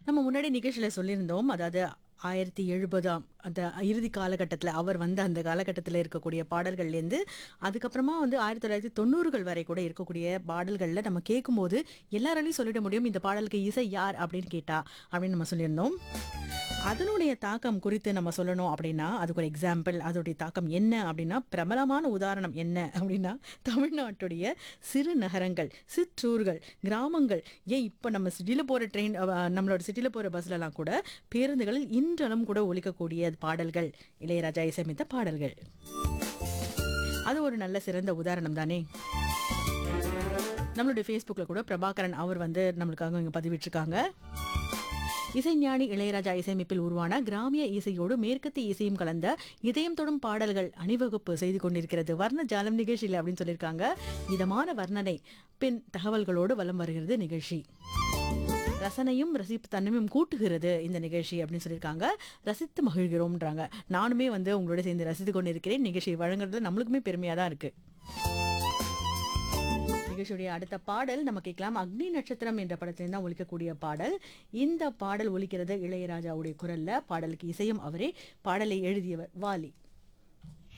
நம்ம முன்னாடி நிகழ்ச்சியில சொல்லியிருந்தோம் அதாவது ஆயிரத்தி எழுபதாம் அந்த இறுதி காலகட்டத்தில் அவர் வந்த அந்த காலகட்டத்தில் இருக்கக்கூடிய பாடல்கள்லேருந்து அதுக்கப்புறமா வந்து ஆயிரத்தி தொள்ளாயிரத்தி தொண்ணூறுகள் வரை கூட இருக்கக்கூடிய பாடல்களில் நம்ம கேட்கும்போது எல்லாராலையும் சொல்லிட முடியும் இந்த பாடலுக்கு இசை யார் அப்படின்னு கேட்டா அப்படின்னு நம்ம சொல்லியிருந்தோம் அதனுடைய தாக்கம் குறித்து நம்ம சொல்லணும் அப்படின்னா அதுக்கு ஒரு எக்ஸாம்பிள் அதோடைய தாக்கம் என்ன அப்படின்னா பிரபலமான உதாரணம் என்ன அப்படின்னா தமிழ்நாட்டுடைய சிறு நகரங்கள் சிற்றூர்கள் கிராமங்கள் ஏன் இப்போ நம்ம சிட்டியில் போகிற ட்ரெயின் நம்மளோட சிட்டியில் போகிற பஸ்லலாம் கூட பேருந்துகளில் இன்றளவும் கூட ஒலிக்கக்கூடிய பாடல்கள் இளையராஜா இசையமைத்த பாடல்கள் அது ஒரு நல்ல சிறந்த உதாரணம் தானே நம்மளுடைய ஃபேஸ்புக்கில் கூட பிரபாகரன் அவர் வந்து நம்மளுக்காக இங்கே பதிவிட்டிருக்காங்க இசைஞானி இளையராஜா இசையமைப்பில் உருவான கிராமிய இசையோடு மேற்கத்திய இசையும் கலந்த இதயம் தொடும் பாடல்கள் அணிவகுப்பு செய்து கொண்டிருக்கிறது வர்ண ஜாலம் நிகழ்ச்சியில் அப்படின்னு சொல்லியிருக்காங்க இதமான வர்ணனை பின் தகவல்களோடு வலம் வருகிறது நிகழ்ச்சி ரசனையும் ரசிப்பு தன்மையும் கூட்டுகிறது இந்த நிகழ்ச்சி அப்படின்னு சொல்லியிருக்காங்க ரசித்து மகிழ்கிறோம்ன்றாங்க நானுமே வந்து உங்களோட சேர்ந்து ரசித்து கொண்டு இருக்கிறேன் நிகழ்ச்சி வழங்குறதுல நம்மளுக்குமே பெருமையாக தான் இருக்கு நிகழ்ச்சியுடைய அடுத்த பாடல் நம்ம கேட்கலாம் அக்னி நட்சத்திரம் என்ற படத்திலிருந்து தான் ஒலிக்கக்கூடிய பாடல் இந்த பாடல் ஒலிக்கிறது இளையராஜாவுடைய குரல்ல பாடலுக்கு இசையும் அவரே பாடலை எழுதியவர் வாலி